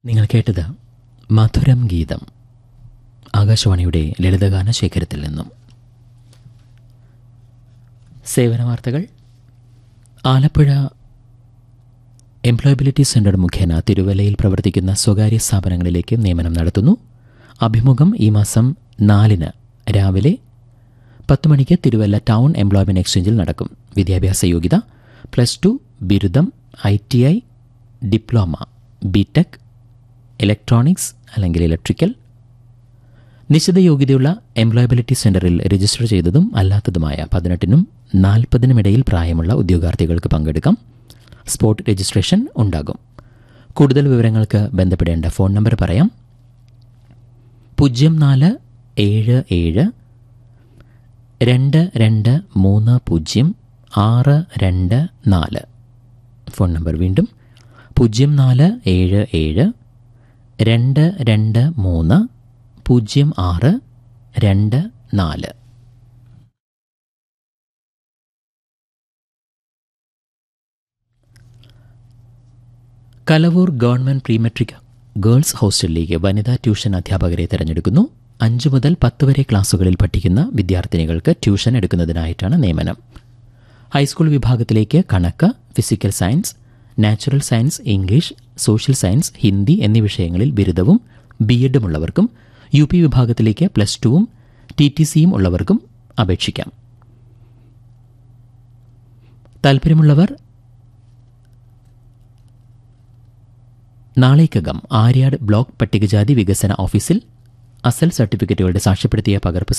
നിങ്ങൾ കേട്ടത് മധുരം ഗീതം ആകാശവാണിയുടെ ലളിതഗാന ശേഖരത്തിൽ നിന്നും സേവന വാർത്തകൾ ആലപ്പുഴ എംപ്ലോയബിലിറ്റി സെന്റർ മുഖേന തിരുവല്ലയിൽ പ്രവർത്തിക്കുന്ന സ്വകാര്യ സ്ഥാപനങ്ങളിലേക്ക് നിയമനം നടത്തുന്നു അഭിമുഖം ഈ മാസം നാലിന് രാവിലെ പത്ത് മണിക്ക് തിരുവല്ല ടൗൺ എംപ്ലോയ്മെന്റ് എക്സ്ചേഞ്ചിൽ നടക്കും വിദ്യാഭ്യാസ യോഗ്യത പ്ലസ് ടു ബിരുദം I T I diploma BTech electronics അല്ലെങ്കിൽ ഇലക്ട്രിക്കൽ നിശ്ചിത യോഗ്യതയുള്ള എംപ്ലോയബിലിറ്റി സെന്ററിൽ രജിസ്റ്റർ ചെയ്തതും അല്ലാത്തതുമായ പതിനെട്ടിനും നാൽപ്പതിനും ഇടയിൽ പ്രായമുള്ള ഉദ്യോഗാർത്ഥികൾക്ക് പങ്കെടുക്കാം സ്പോട്ട് രജിസ്ട്രേഷൻ ഉണ്ടാകും കൂടുതൽ വിവരങ്ങൾക്ക് ബന്ധപ്പെടേണ്ട ഫോൺ നമ്പർ പറയാം പൂജ്യം നാല് ഏഴ് ഏഴ് രണ്ട് രണ്ട് മൂന്ന് പൂജ്യം ആറ് രണ്ട് നാല് ഫോൺ നമ്പർ വീണ്ടും പൂജ്യം നാല് ഏഴ് ഏഴ് രണ്ട് രണ്ട് മൂന്ന് പൂജ്യം ആറ് രണ്ട് നാല് Kalavoor government pre matric girls ഹോസ്റ്റലിലേക്ക് വനിതാ ട്യൂഷൻ അധ്യാപകരെ തിരഞ്ഞെടുക്കുന്നു അഞ്ചു മുതൽ പത്ത് വരെ ക്ലാസുകളിൽ പഠിക്കുന്ന വിദ്യാർത്ഥിനികൾക്ക് ട്യൂഷൻ എടുക്കുന്നതിനായിട്ടാണ് നിയമനം ഹൈസ്കൂൾ വിഭാഗത്തിലേക്ക് കണക്ക് physical science natural science English social science Hindi എന്നീ വിഷയങ്ങളിൽ ബിരുദവും ബി എഡുമുള്ളവർക്കും യു പി വിഭാഗത്തിലേക്ക് പ്ലസ് ടുവും ടി ടി സിയും ഉള്ളവർക്കും അപേക്ഷിക്കാം താൽപ്പര്യമുള്ളവർ നാളേക്കകം ആര്യാട് ബ്ലോക്ക് പട്ടികജാതി വികസന ഓഫീസിൽ അസൽ സർട്ടിഫിക്കറ്റുകളുടെ സാക്ഷ്യപ്പെടുത്തിയ പകർപ്പ്